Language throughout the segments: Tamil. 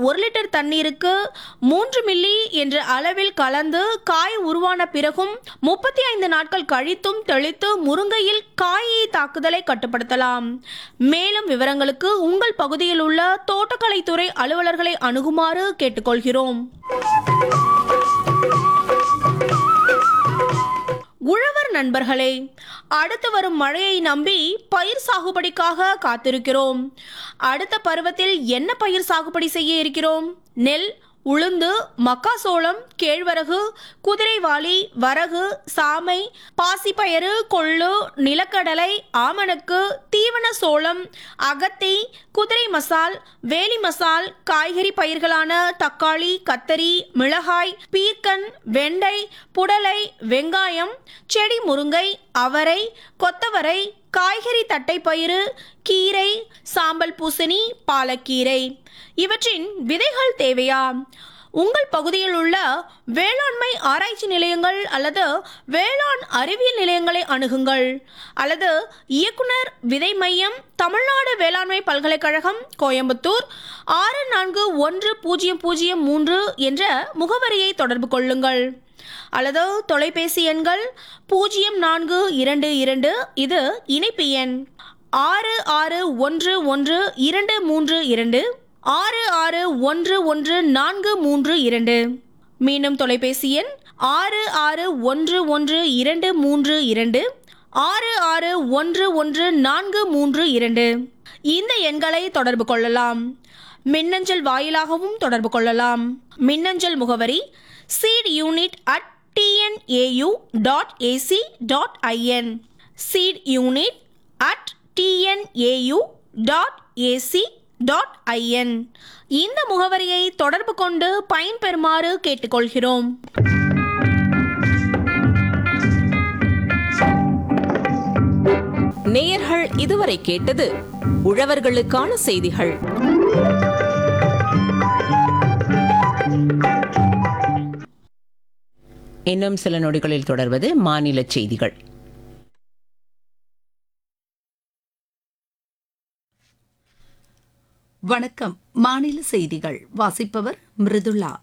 ஒரு லிட்டர் தண்ணீருக்கு மூன்று மில்லி என்ற அளவில் கலந்து காய் உருவான பிறகும் முப்பத்தி ஐந்து நாட்கள் கழித்தும் தெளித்து முருங்கையில் காயை தாக்குதலை கட்டுப்படுத்தலாம் மேலும் விவரங்களுக்கு உங்கள் பகுதியில் உள்ள தோட்டக்கலைத்துறை அலுவலர்களை அணுகுமாறு கேட்டுக்கொள்கிறோம் உழவர் நண்பர்களே அடுத்து வரும் மழையை நம்பி பயிர் சாகுபடிக்காக காத்திருக்கிறோம் அடுத்த பருவத்தில் என்ன பயிர் சாகுபடி செய்ய இருக்கிறோம் நெல் உளுந்து மக்காசோளம் கேழ்வரகு குதிரைவாளி வரகு சாமை பாசிப்பயறு கொள்ளு நிலக்கடலை ஆமணக்கு தீவன சோளம் அகத்தி குதிரை மசால் வேலி மசால் காய்கறி பயிர்களான தக்காளி கத்தரி மிளகாய் பீர்க்கன் வெண்டை புடலை வெங்காயம் செடி முருங்கை அவரை கொத்தவரை காய்கறி தட்டைப்பயிறு கீரை சாம்பல் பூசணி பாலக்கீரை இவற்றின் விதைகள் தேவையா உங்கள் பகுதியில் உள்ள வேளாண்மை ஆராய்ச்சி நிலையங்கள் அல்லது வேளாண் அறிவியல் நிலையங்களை அணுகுங்கள் அல்லது இயக்குனர் விதை மையம் தமிழ்நாடு வேளாண்மை பல்கலைக்கழகம் கோயம்புத்தூர் ஆறு நான்கு ஒன்று பூஜ்ஜியம் பூஜ்ஜியம் மூன்று என்ற முகவரியை தொடர்பு கொள்ளுங்கள் அல்லது தொலைபேசி எண்கள் பூஜ்ஜியம் நான்கு இரண்டு இரண்டு இது இணைப்பு எண் ஆறு ஆறு ஒன்று ஒன்று இரண்டு மூன்று இரண்டு ஆறு ஆறு ஒன்று ஒன்று நான்கு மூன்று இரண்டு மீண்டும் தொலைபேசி எண் ஆறு ஆறு ஒன்று ஒன்று இரண்டு மூன்று இரண்டு ஆறு ஆறு ஒன்று ஒன்று நான்கு மூன்று இரண்டு இந்த எண்களை தொடர்பு கொள்ளலாம் மின்னஞ்சல் வாயிலாகவும் தொடர்பு கொள்ளலாம் மின்னஞ்சல் முகவரி seed unit at TNAU dot AC dot IN seed unit at TNAU dot AC dot IN இந்த முகவரியை தொடர்பு கொண்டு பயன்பெறுமாறு கேட்டுக்கொள்கிறோம் நேயர்கள் இதுவரை கேட்டது உழவர்களுக்கான செய்திகள் இன்னும் சில நொடிகளில் தொடர்வது மாநில செய்திகள் வணக்கம் மாநில செய்திகள் வாசிப்பவர் மிருதுளா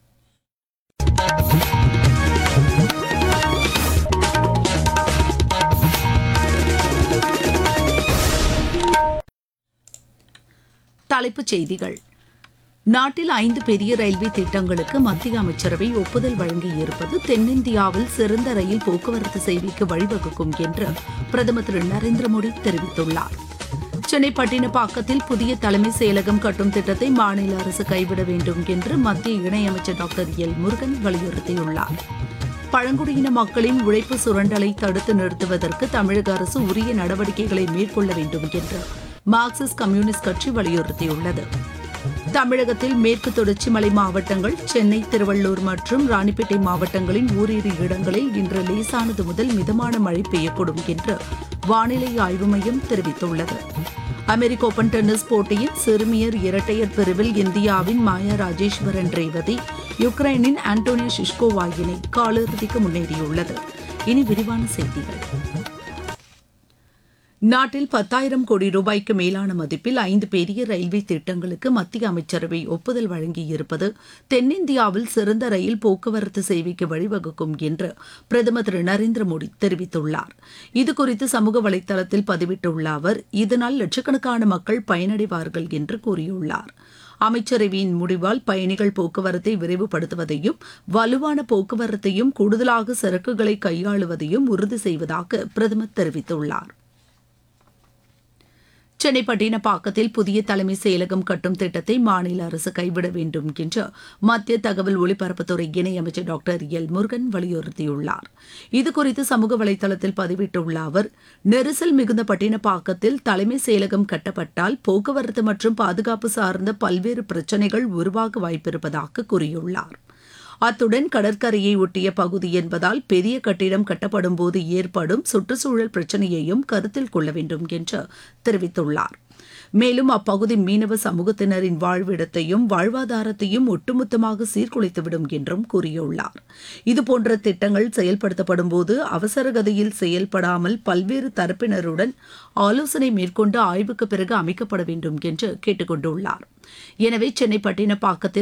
தலைப்புச் செய்திகள் நாட்டில் ஐந்து பெரிய ரயில்வே திட்டங்களுக்கு மத்திய அமைச்சரவை ஒப்புதல் வழங்கியிருப்பது தென்னிந்தியாவில் சிறந்த ரயில் போக்குவரத்து சேவைக்கு வழிவகுக்கும் என்று பிரதமர் திரு நரேந்திர மோடி தெரிவித்துள்ளார் சென்னை பட்டினப்பாக்கத்தில் புதிய தலைமை செயலகம் கட்டும் திட்டத்தை மாநில அரசு கைவிட வேண்டும் என்று மத்திய இணையமைச்சர் டாக்டர் எல் முருகன் வலியுறுத்தியுள்ளார் பழங்குடியின மக்களின் உழைப்பு சுரண்டலை தடுத்து நிறுத்துவதற்கு தமிழக அரசு உரிய நடவடிக்கைகளை மேற்கொள்ள வேண்டும் என்று மார்க்சிஸ்ட் கம்யூனிஸ்ட் கட்சி வலியுறுத்தியுள்ளது தமிழகத்தில் மேற்கு தொடர்ச்சி மலை மாவட்டங்கள் சென்னை திருவள்ளூர் மற்றும் ராணிப்பேட்டை மாவட்டங்களின் ஓரிரு இடங்களில் இன்று லேசானது முதல் மிதமான மழை பெய்யக்கூடும் என்று வானிலை ஆய்வு மையம் தெரிவித்துள்ளது அமெரிக்க ஓபன் டென்னிஸ் போட்டியின் சிறுமியர் இரட்டையர் பிரிவில் இந்தியாவின் மாயா ராஜேஸ்வரன் ரேவதி யுக்ரைனின் ஆண்டோனியா ஷிஷ்கோவா இணை காலிறுதிக்கு முன்னேறியுள்ளது இனி விரிவான செய்திகள் நாட்டில் பத்தாயிரம் கோடி ரூபாய்க்கு மேலான மதிப்பில் ஐந்து பெரிய ரயில்வே திட்டங்களுக்கு மத்திய அமைச்சரவை ஒப்புதல் வழங்கியிருப்பது தென்னிந்தியாவில் சிறந்த ரயில் போக்குவரத்து சேவைக்கு வழிவகுக்கும் என்று பிரதமர் திரு நரேந்திர மோடி தெரிவித்துள்ளார் இதுகுறித்து சமூக வலைதளத்தில் பதிவிட்டுள்ள அவர் இதனால் லட்சக்கணக்கான மக்கள் பயனடைவார்கள் என்று கூறியுள்ளார் அமைச்சரவையின் முடிவால் பயணிகள் போக்குவரத்தை விரைவுபடுத்துவதையும் வலுவான போக்குவரத்தையும் கூடுதலாக சரக்குகளை கையாளுவதையும் உறுதி செய்வதாக பிரதமர் தெரிவித்துள்ளார் சென்னை பட்டினப்பாக்கத்தில் புதிய தலைமை செயலகம் கட்டும் திட்டத்தை மாநில அரசு கைவிட வேண்டும் என்று மத்திய தகவல் ஒலிபரப்புத்துறை இணையமைச்சர் டாக்டர் எல் முருகன் வலியுறுத்தியுள்ளார் இதுகுறித்து சமூக வலைதளத்தில் பதிவிட்டுள்ள அவர் நெரிசல் மிகுந்த பட்டினப்பாக்கத்தில் தலைமை செயலகம் கட்டப்பட்டால் போக்குவரத்து மற்றும் பாதுகாப்பு சார்ந்த பல்வேறு பிரச்சினைகள் உருவாக வாய்ப்பிருப்பதாக கூறியுள்ளார் அத்துடன் கடற்கரையை ஒட்டிய பகுதி என்பதால் பெரிய கட்டிடம் கட்டப்படும் போது ஏற்படும் சுற்றுச்சூழல் பிரச்சனையையும் கருத்தில் கொள்ள வேண்டும் என்று தெரிவித்துள்ளார் மேலும் அப்பகுதி மீனவ சமூகத்தினரின் வாழ்விடத்தையும் வாழ்வாதாரத்தையும் ஒட்டுமொத்தமாக சீர்குலைத்துவிடும் என்றும் கூறியுள்ளார் இதுபோன்ற திட்டங்கள் செயல்படுத்தப்படும் போது அவசரகதியில் செயல்படாமல் பல்வேறு தரப்பினருடன் ஆலோசனை மேற்கொண்டு ஆய்வுக்கு பிறகு அமைக்கப்பட வேண்டும் என்று கேட்டுக் கொண்டுள்ளார் எனவே சென்னை பட்டினப்பாக்கத்தில்